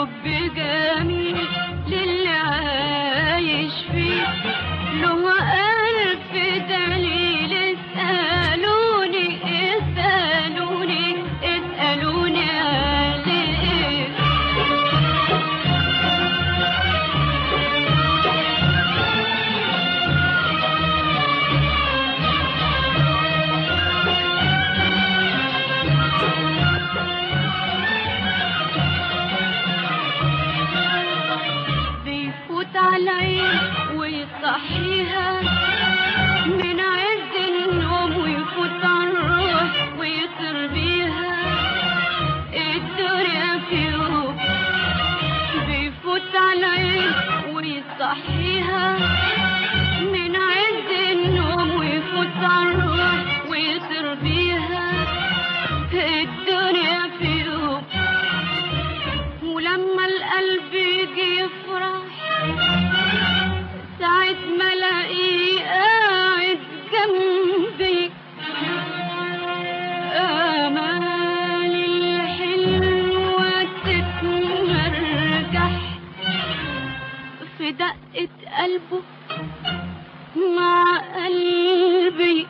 حب جميل للي عايش فيه له ألف دليل اسألوني اسألوني اسألوني عليه بيفوت عليا ويصحيها من عز النوم ويفوت على الروح ويطير بيها الدنيا في يوم بيفوت عليا ويصحيها من عز النوم ويفوت على الروح ويطير بيها الدنيا في يوم ولما القلب يجي يفرح ساعة ما الاقيه قاعد جنبي آمالي الحلوة تتمرجح في دقة قلبه مع قلبي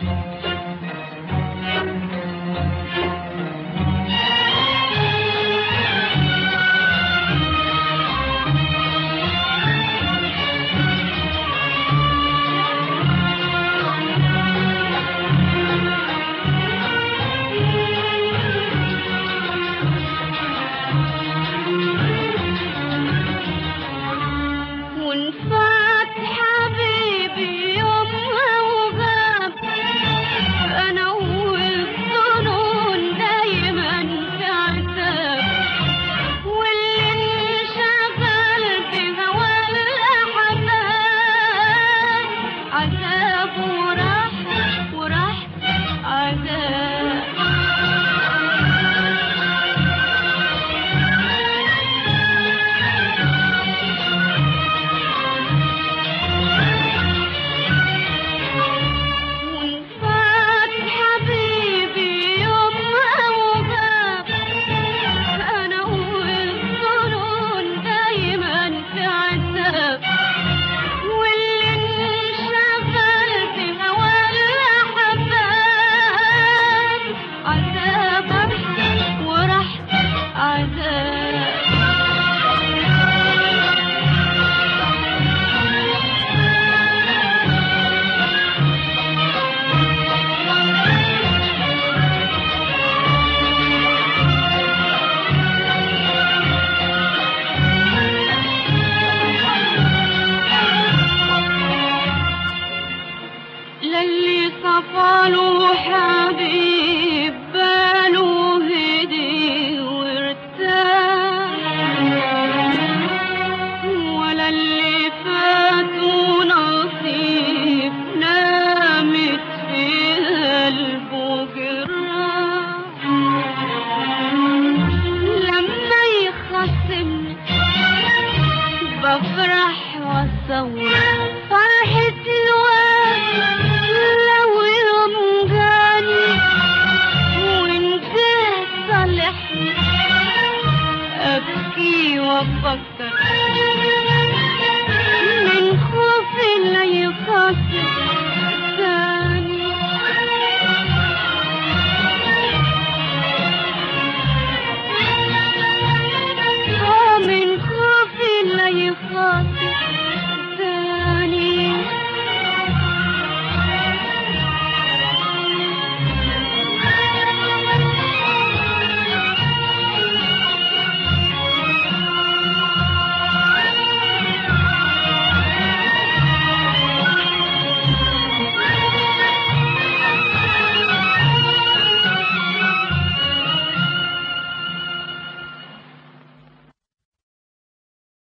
ونفات حبيبي يومها وغاب انا والظنون دايما في عتاب واللي انشغل بهوى الاحباب عذاب وراح وراح عذاب ونفات حبيبي يومها وغاب انا والظنون دايما في عذاب واللي انشغل في هوى الاحباب عذاب وراح عذاب للي صفاله حبيب باله هدي وارتاح ولا اللي فاته نصيب نامت في قلبه جراح لما يخصمني بفرح واصور فرحة الواد لو يوم جاني وانت صالحني ابكي وافكر